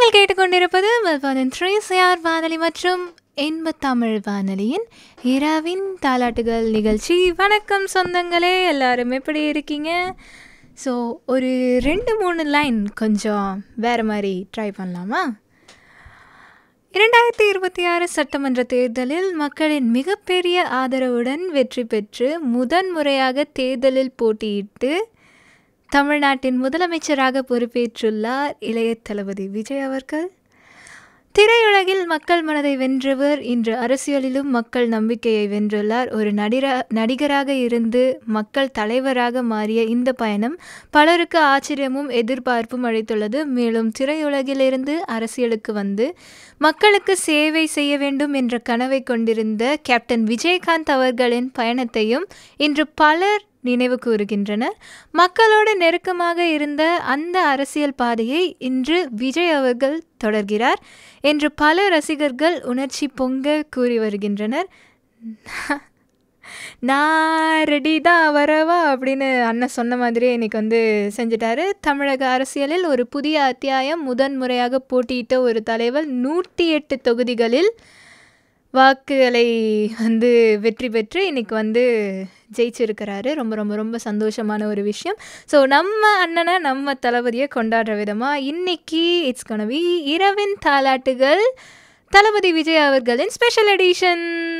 நீங்கள் கேட்டுக்கொண்டிருப்பது மெல்பர்னின் three CR வானொலி மற்றும் இன்ப தமிழ் வானொலியின் இரவின் தாலாட்டுகள் நிகழ்ச்சி வணக்கம் சொந்தங்களே எல்லாரும் எப்படி இருக்கீங்க ஸோ ஒரு ரெண்டு மூணு லைன் கொஞ்சம் வேறு மாதிரி ட்ரை பண்ணலாமா இரண்டாயிரத்தி இருபத்தி ஆறு சட்டமன்ற தேர்தலில் மக்களின் மிகப்பெரிய ஆதரவுடன் வெற்றி பெற்று முதன்முறையாக தேர்தலில் போட்டியிட்டு தமிழ்நாட்டின் முதலமைச்சராக பொறுப்பேற்றுள்ளார் இளைய தளபதி விஜய் அவர்கள் திரையுலகில் மக்கள் மனதை வென்றவர் இன்று அரசியலிலும் மக்கள் நம்பிக்கையை வென்றுள்ளார் ஒரு நடிகரா நடிகராக இருந்து மக்கள் தலைவராக மாறிய இந்த பயணம் பலருக்கு ஆச்சரியமும் எதிர்பார்ப்பும் அளித்துள்ளது மேலும் திரையுலகிலிருந்து அரசியலுக்கு வந்து மக்களுக்கு சேவை செய்ய வேண்டும் என்ற கனவை கொண்டிருந்த கேப்டன் விஜயகாந்த் அவர்களின் பயணத்தையும் இன்று பலர் நினைவு கூறுகின்றனர் மக்களோடு நெருக்கமாக இருந்த அந்த அரசியல் பாதையை இன்று விஜய் அவர்கள் தொடர்கிறார் என்று பல ரசிகர்கள் உணர்ச்சி பொங்க கூறி வருகின்றனர் நான் ரெடி தான் வரவா அப்படின்னு அண்ணன் சொன்ன மாதிரியே இன்னைக்கு வந்து செஞ்சிட்டாரு தமிழக அரசியலில் ஒரு புதிய அத்தியாயம் முதன்முறையாக போட்டியிட்ட ஒரு தலைவர் நூற்றி எட்டு தொகுதிகளில் வாக்குகளை வந்து வெற்றி பெற்று இன்னைக்கு வந்து ஜெயிச்சிருக்கிறாரு ரொம்ப ரொம்ப ரொம்ப சந்தோஷமான ஒரு விஷயம் ஸோ நம்ம அண்ணனை நம்ம தளபதியை கொண்டாடுற விதமாக இன்னைக்கு இட்ஸ் கனவி இரவின் தாலாட்டுகள் தளபதி விஜய் அவர்களின் ஸ்பெஷல் எடிஷன்